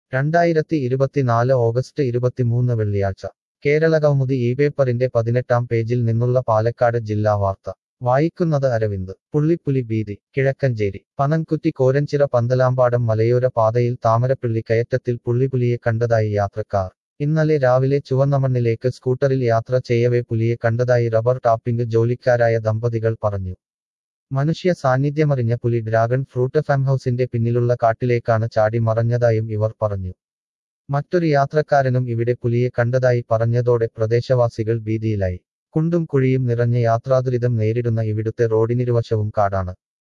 രണ്ടായിരത്തി ഇരുപത്തിനാല് ഓഗസ്റ്റ് ഇരുപത്തിമൂന്ന് വെള്ളിയാഴ്ച കേരള കൗമുദി ഈ പേപ്പറിന്റെ പതിനെട്ടാം പേജിൽ നിന്നുള്ള പാലക്കാട് ജില്ലാ വാർത്ത വായിക്കുന്നത് അരവിന്ദ് പുള്ളിപ്പുലി ഭീതി കിഴക്കഞ്ചേരി പനൻകുറ്റി കോരഞ്ചിറ പന്തലാമ്പാടം മലയോര പാതയിൽ താമരപ്പിള്ളി കയറ്റത്തിൽ പുള്ളിപ്പുലിയെ കണ്ടതായി യാത്രക്കാർ ഇന്നലെ രാവിലെ ചുവന്നമണ്ണിലേക്ക് സ്കൂട്ടറിൽ യാത്ര ചെയ്യവേ പുലിയെ കണ്ടതായി റബ്ബർ ടാപ്പിംഗ് ജോലിക്കാരായ ദമ്പതികൾ പറഞ്ഞു മനുഷ്യ സാന്നിധ്യമറിഞ്ഞ പുലി ഡ്രാഗൺ ഫ്രൂട്ട് ഫാം ഹൗസിന്റെ പിന്നിലുള്ള കാട്ടിലേക്കാണ് ചാടി മറഞ്ഞതായും ഇവർ പറഞ്ഞു മറ്റൊരു യാത്രക്കാരനും ഇവിടെ പുലിയെ കണ്ടതായി പറഞ്ഞതോടെ പ്രദേശവാസികൾ ഭീതിയിലായി കുണ്ടും കുഴിയും നിറഞ്ഞ യാത്രാദുരിതം നേരിടുന്ന ഇവിടുത്തെ റോഡിനിരുവശവും കാടാണ്